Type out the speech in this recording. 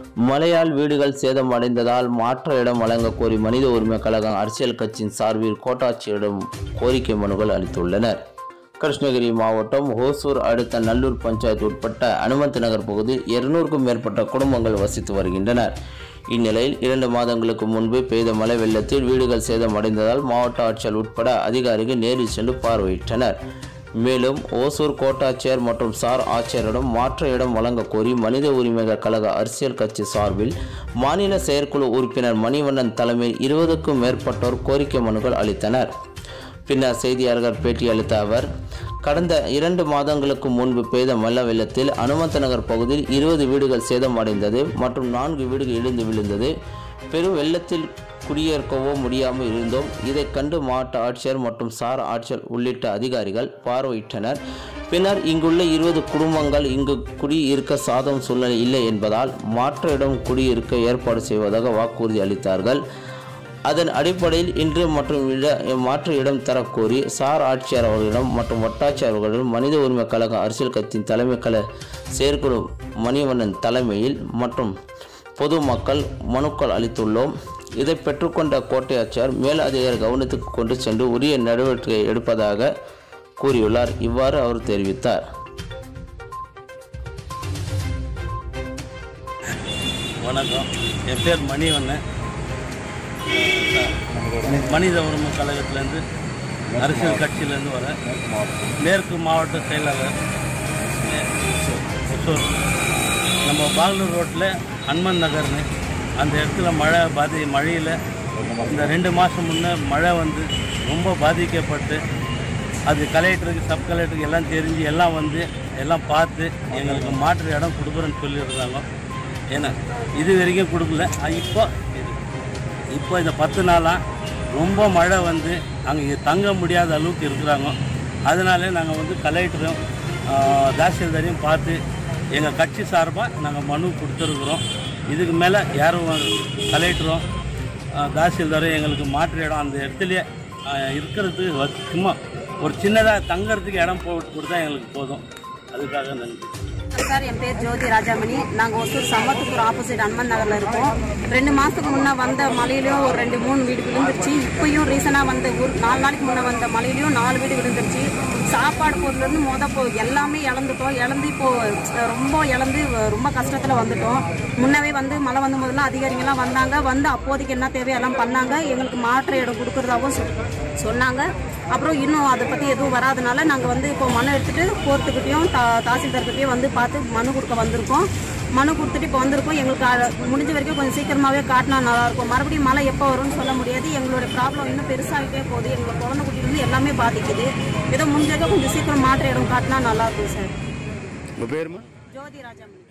மழையால் வீடுகள் சேதம் அடைந்ததால் மாற்று இடம் வழங்க கோரி மனித உரிமை கழகம் அரசியல் கட்சியின் சார்பில் கோட்டாட்சியரிடம் கோரிக்கை மனுக்கள் அளித்துள்ளனர் கிருஷ்ணகிரி மாவட்டம் ஹோசூர் அடுத்த நல்லூர் பஞ்சாயத்து உட்பட்ட அனுமந்த் நகர் பகுதியில் இருநூறுக்கும் மேற்பட்ட குடும்பங்கள் வசித்து வருகின்றனர் இந்நிலையில் இரண்டு மாதங்களுக்கு முன்பு பெய்த மழை வெள்ளத்தில் வீடுகள் சேதம் அடைந்ததால் மாவட்ட ஆட்சியர் உட்பட அதிகாரிகள் நேரில் சென்று பார்வையிட்டனர் மேலும் ஓசூர் கோட்டாட்சியர் மற்றும் சார் ஆட்சியரிடம் மாற்று இடம் வழங்க கோரி மனித உரிமைகள் கழக அரசியல் கட்சி சார்பில் மாநில செயற்குழு உறுப்பினர் மணிவண்ணன் தலைமையில் இருபதுக்கும் மேற்பட்டோர் கோரிக்கை மனுக்கள் அளித்தனர் பின்னர் செய்தியாளர்கள் பேட்டியளித்த அவர் கடந்த இரண்டு மாதங்களுக்கு முன்பு பெய்த மழை வெள்ளத்தில் அனுமந்த நகர் பகுதியில் இருபது வீடுகள் சேதமடைந்தது மற்றும் நான்கு வீடுகள் இடிந்து விழுந்தது பெரும் வெள்ளத்தில் குடியேற்கவோ முடியாமல் இருந்தோம் இதைக் கண்டு மாவட்ட ஆட்சியர் மற்றும் சார் ஆட்சியர் உள்ளிட்ட அதிகாரிகள் பார்வையிட்டனர் பின்னர் இங்குள்ள இருபது குடும்பங்கள் இங்கு குடியிருக்க சாதம் சூழ்நிலை இல்லை என்பதால் மாற்று இடம் குடியிருக்க ஏற்பாடு செய்வதாக வாக்குறுதி அளித்தார்கள் அதன் அடிப்படையில் இன்று மற்றும் இட மாற்று இடம் தரக்கோரி சார் ஆட்சியர் அவர்களிடம் மற்றும் வட்டாட்சியர் அவர்களிடம் மனித உரிமை கழக அரசியல் கட்சியின் தலைமை கழ செயற்குழு மணிவண்ணன் தலைமையில் மற்றும் பொதுமக்கள் மனுக்கள் அளித்துள்ளோம் இதை பெற்றுக்கொண்ட கோட்டை ஆட்சியர் மேல் அதிகாரி கவனத்துக்கு கொண்டு சென்று உரிய நடவடிக்கை எடுப்பதாக கூறியுள்ளார் இவ்வாறு அவர் தெரிவித்தார் வணக்கம் என் பேர் மணிவண்ணன் மனித உரிமை கழகத்திலேருந்து அரசியல் கட்சியிலேருந்து வரேன் மேற்கு மாவட்ட செயலாளர் ஒசூர் நம்ம பாகலூர் ரோட்டில் ஹனுமன் நகர்னு அந்த இடத்துல மழை பாதி மழையில் இந்த ரெண்டு மாதம் முன்னே மழை வந்து ரொம்ப பாதிக்கப்பட்டு அது கலெக்டருக்கு சப் கலெக்டருக்கு எல்லாம் தெரிஞ்சு எல்லாம் வந்து எல்லாம் பார்த்து எங்களுக்கு மாற்று இடம் கொடுக்குறேன்னு சொல்லியிருந்தாங்க ஏன்னா இது வரைக்கும் கொடுக்கல அஹ் இப்போ இது இப்போ இந்த பத்து நாளாக ரொம்ப மழை வந்து அங்கே தங்க முடியாத அளவுக்கு இருக்கிறாங்க அதனால நாங்கள் வந்து கலெக்டரும் ஆஹ், தாசில்தாரையும் பார்த்து எங்கள் கட்சி சார்பாக நாங்கள் மனு கொடுத்துருக்குறோம் இதுக்கு மேலே யாரும் கலெக்டரும் ஆஹ், தாசில்தாரும் எங்களுக்கு மாற்று இடம் அந்த இடத்துலையே ஆஹ், இருக்கிறதுக்கு வ- சும்மா ஒரு சின்னதாக தங்கறதுக்கு இடம் போட்டு கொடுத்தா எங்களுக்கு போதும் அதுக்காக நன்றி சார் என் பேர் ஜோதி ராஜாமணி நாங்கள் ஒசூர் சமத்துப்பூர் ஆப்போசிட் அன்மன் நகரில் இருக்கோம் ரெண்டு மாதத்துக்கு முன்னே வந்த மழையிலையும் ஒரு ரெண்டு மூணு வீடு விழுந்துருச்சு இப்பயும் ரீசனாக வந்த ஒரு நாலு நாளைக்கு முன்னே வந்த மழையிலையும் நாலு வீடு விழுந்துருச்சு சாப்பாடு பொருள்லேருந்து மொத போ எல்லாமே இழந்துட்டோம் இழந்து இப்போ அஹ், ரொம்ப இழந்து அஹ், ரொம்ப கஷ்டத்தில் வந்துட்டோம் முன்னவே வந்து மழை வந்த போதெல்லாம் அதிகாரிங்கெல்லாம் வந்தாங்க வந்து அப்போதைக்கு என்ன தேவையோ எல்லாம் பண்ணாங்க எங்களுக்கு மாற்று இடம் கொடுக்குறதாகவும் சொ- சொன்னாங்க அப்புறம் இன்னும் அதை பற்றி எதுவும் வராதனால நாங்கள் வந்து இப்போ மனு எடுத்துட்டு கோர்ட்டுக்கிட்டையும் தா தாசில்தார்கிட்டையும் வந்து பார்த்து மனு கொடுக்க வந்திருக்கோம் மனு கொடுத்துட்டு இப்போ வந்திருக்கோம் எங்களுக்கு அ- முடிஞ்ச வரைக்கும் கொஞ்சம் சீக்கிரமாகவே காட்டினா நல்லாயிருக்கும் மறுபடியும் மழை எப்போ வரும்னு சொல்ல முடியாது எங்களோட ப்ராப்ளம் இன்னும் பெருசாகிட்டே போகுது எங்களோட குழந்தை குட்டியிலேருந்து எல்லாமே பாதிக்குது ஏதோ முடிஞ்ச வரைக்கும் கொஞ்சம் சீக்கிரம் மாற்று இடம் காட்டினா நல்லாயிருக்கும் சார் உங்கள் பேருமா ஜோதி ராஜாமணி